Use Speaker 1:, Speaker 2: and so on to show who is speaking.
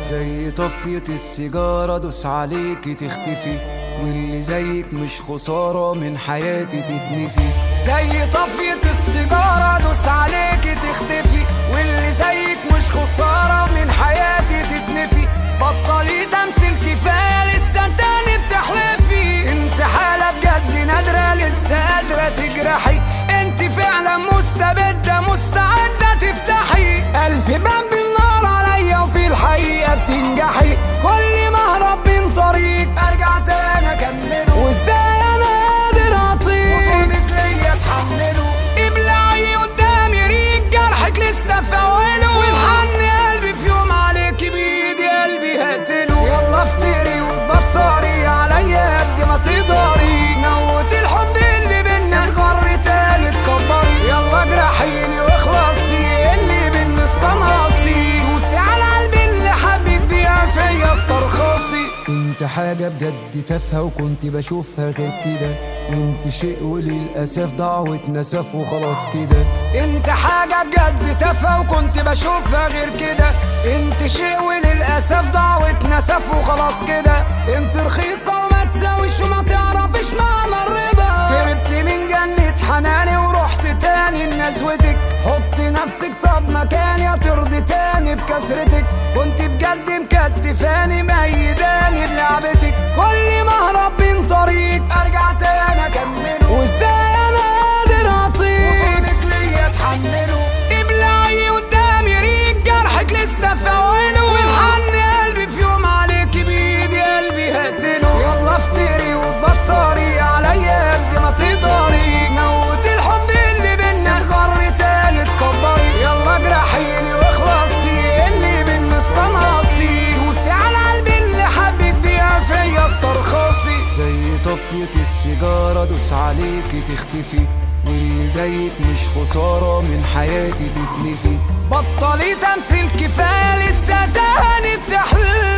Speaker 1: زي طفية السيجارة دوس عليكي تختفي واللي زيك مش خسارة من حياتي تتنفي زي طفية السيجارة دوس عليكي تختفي واللي زيك مش خسارة من حياتي تتنفي بطلي تمثيل كفاية لسه تاني بتحلفي انت حالة بجد نادرة لسه قادرة تجرحي انت فعلا مستبدة مستعدة تفتحي ألف باب بالنار عليا وفي الحقيقة بتنجحي كل ما اهرب من طريق ارجع تاني اكمله وازاي انا قادر اطيق وصولك ليا اتحمله ابلعي قدامي ريق جرحك لسه في اوله والحن قلبي في يوم عليك بايدي قلبي هقتله يلا افتري وتبطري عليا قد ما تقدري موت الحب اللي بينا غر تاني تكبري يلا اجرحيني واخلصي اللي بينا استنقصي دوسي على قلبي اللي حبك بيها فيا استرخصي انت حاجة بجد تافهة وكنت بشوفها غير كده انت شيء وللأسف ضاع واتنسف وخلاص كده انت حاجة بجد تافهة وكنت بشوفها غير كده انت شيء وللأسف ضاع واتنسف وخلاص كده انت رخيصة وما تساويش وما تعرفش معنى الرضا هربت من جنة حناني ورحت تاني لنزوتك حط نفسك طب مكاني ترضي تاني بكسرتك كنت بجد مكتفاني ميداني بلعبتك كل ما اهرب من طريق ارجع تاني اكمله وازاي انا قادر اطيق وصولك ليا اتحمله ابلعي قدامي ريق جرحك لسه في اوله والحن قلبي في يوم عليك بايدي قلبي هقتله يلا افتري وتبطري عليا قد ما تقدري موت الحب اللي بينا غر تاني تكبري يلا اجرحيني واخلصي اللي بينا استنقصي دوسي على قلبي اللي حبك بيها فيا استرخصي زي طفية السيجارة دوس عليكي تختفي واللي زيك مش خسارة من حياتي تتنفي بطلي تمثيل كفاية لسه تاني بتحلم